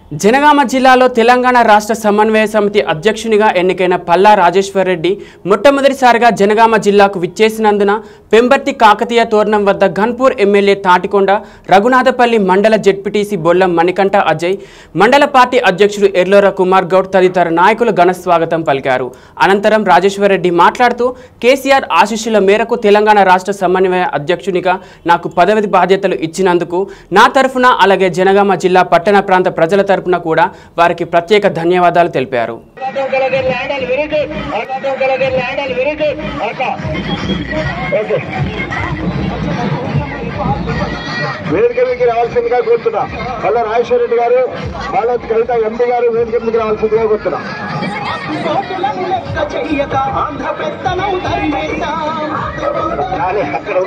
జనగామ జిల్లాలో తెలంగాణ రాష్ట్ర సమన్వయ సమితి అధ్యక్షునిగా ఎన్నికైన పల్లా రాజేశ్వర్ రెడ్డి మొట్టమొదటిసారిగా జనగామ జిల్లాకు విచ్చేసినందున పెంబర్తి కాకతీయ తోరణం వద్ద ఘన్పూర్ ఎమ్మెల్యే తాటికొండ రఘునాథపల్లి మండల జెడ్పీటీసీ బొల్లం మణికంఠ అజయ్ మండల పార్టీ అధ్యక్షుడు ఎర్లోర కుమార్ గౌడ్ తదితర నాయకులు ఘన స్వాగతం పలికారు అనంతరం రాజేశ్వర్ రెడ్డి మాట్లాడుతూ కేసీఆర్ ఆశీస్సుల మేరకు తెలంగాణ రాష్ట్ర సమన్వయ అధ్యక్షునిగా నాకు పదవి బాధ్యతలు ఇచ్చినందుకు నా తరఫున అలాగే జనగామ జిల్లా పట్టణ ప్రాంత ప్రజల తరఫున కూడా వారికి ప్రత్యేక ధన్యవాదాలు తెలిపారు ఆటోకలకి ల్యాండల్ విరిగి ఆటోకలకి ల్యాండల్ విరిగి అక్క ఓకే వేదిక మీదకి రావాల్సిందిగా కోరుతున్నా మళ్ళా రాజేశ్వర రెడ్డి గారు వాళ్ళ కవిత ఎంపీ గారు వేదిక మీదకి రావాల్సిందిగా కోరుతున్నా కోటులను లెక్క చెయ్యక ఆంధ్ర పెత్తనం తరిమేద్దాం కానీ అక్కడ